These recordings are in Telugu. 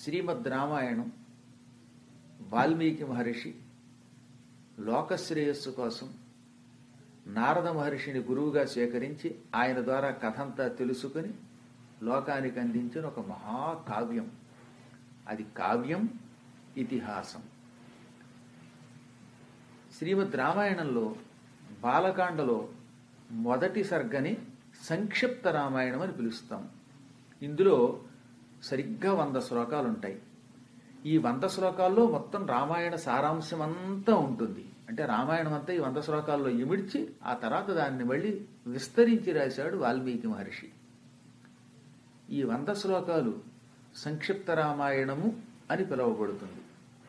శ్రీమద్ రామాయణం వాల్మీకి మహర్షి లోకశ్రేయస్సు కోసం నారద మహర్షిని గురువుగా సేకరించి ఆయన ద్వారా కథంతా తెలుసుకుని లోకానికి అందించిన ఒక మహాకావ్యం అది కావ్యం ఇతిహాసం శ్రీమద్ రామాయణంలో బాలకాండలో మొదటి సర్గని సంక్షిప్త రామాయణం అని పిలుస్తాం ఇందులో సరిగ్గా వంద శ్లోకాలు ఉంటాయి ఈ వంద శ్లోకాల్లో మొత్తం రామాయణ సారాంశం అంతా ఉంటుంది అంటే రామాయణం అంతా ఈ వంద శ్లోకాల్లో ఇమిడ్చి ఆ తర్వాత దాన్ని మళ్ళీ విస్తరించి రాశాడు వాల్మీకి మహర్షి ఈ వంద శ్లోకాలు సంక్షిప్త రామాయణము అని పిలువబడుతుంది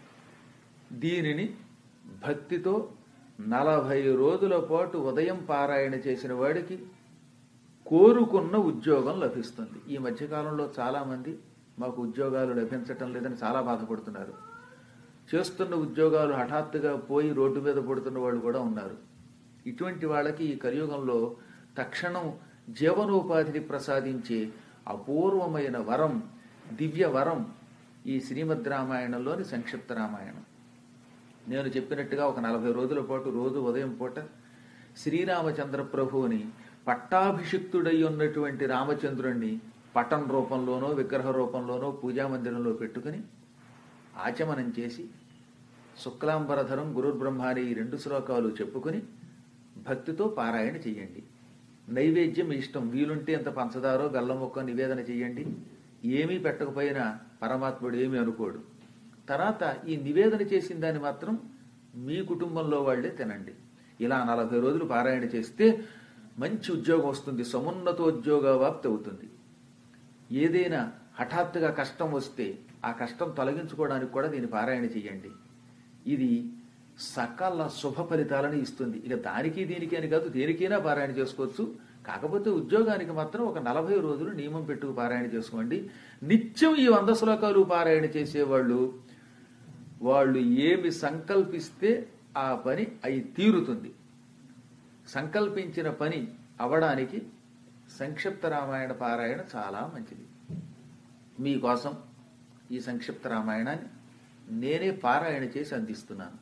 దీనిని భక్తితో నలభై రోజుల పాటు ఉదయం పారాయణ చేసిన వాడికి కోరుకున్న ఉద్యోగం లభిస్తుంది ఈ మధ్యకాలంలో చాలామంది మాకు ఉద్యోగాలు లభించటం లేదని చాలా బాధపడుతున్నారు చేస్తున్న ఉద్యోగాలు హఠాత్తుగా పోయి రోడ్డు మీద పడుతున్న వాళ్ళు కూడా ఉన్నారు ఇటువంటి వాళ్ళకి ఈ కలియుగంలో తక్షణం జీవనోపాధిని ప్రసాదించే అపూర్వమైన వరం దివ్య వరం ఈ శ్రీమద్ రామాయణంలోని సంక్షిప్త రామాయణం నేను చెప్పినట్టుగా ఒక నలభై రోజుల పాటు రోజు ఉదయం పూట శ్రీరామచంద్ర ప్రభువుని పట్టాభిషిక్తుడై ఉన్నటువంటి రామచంద్రుణ్ణి పటం రూపంలోనో విగ్రహ రూపంలోనో పూజామందిరంలో పెట్టుకుని ఆచమనం చేసి శుక్లాంబరధరం గురుర్బ్రహ్మాని ఈ రెండు శ్లోకాలు చెప్పుకుని భక్తితో పారాయణ చెయ్యండి నైవేద్యం మీ ఇష్టం వీలుంటే అంత పంచదారో బెల్లం మొక్క నివేదన చెయ్యండి ఏమీ పెట్టకపోయినా పరమాత్ముడు ఏమీ అనుకోడు తర్వాత ఈ నివేదన చేసిన దాన్ని మాత్రం మీ కుటుంబంలో వాళ్లే తినండి ఇలా నలభై రోజులు పారాయణ చేస్తే మంచి ఉద్యోగం వస్తుంది సమున్నతోద్యోగ వాప్తి అవుతుంది ఏదైనా హఠాత్తుగా కష్టం వస్తే ఆ కష్టం తొలగించుకోవడానికి కూడా దీన్ని పారాయణ చేయండి ఇది సకల శుభ ఫలితాలను ఇస్తుంది ఇక దానికి దీనికి అని కాదు దేనికైనా పారాయణ చేసుకోవచ్చు కాకపోతే ఉద్యోగానికి మాత్రం ఒక నలభై రోజులు నియమం పెట్టుకు పారాయణ చేసుకోండి నిత్యం ఈ వంద శ్లోకాలు పారాయణ చేసేవాళ్ళు వాళ్ళు ఏమి సంకల్పిస్తే ఆ పని అయి తీరుతుంది సంకల్పించిన పని అవడానికి సంక్షిప్త రామాయణ పారాయణ చాలా మంచిది మీకోసం ఈ సంక్షిప్త రామాయణాన్ని నేనే పారాయణ చేసి అందిస్తున్నాను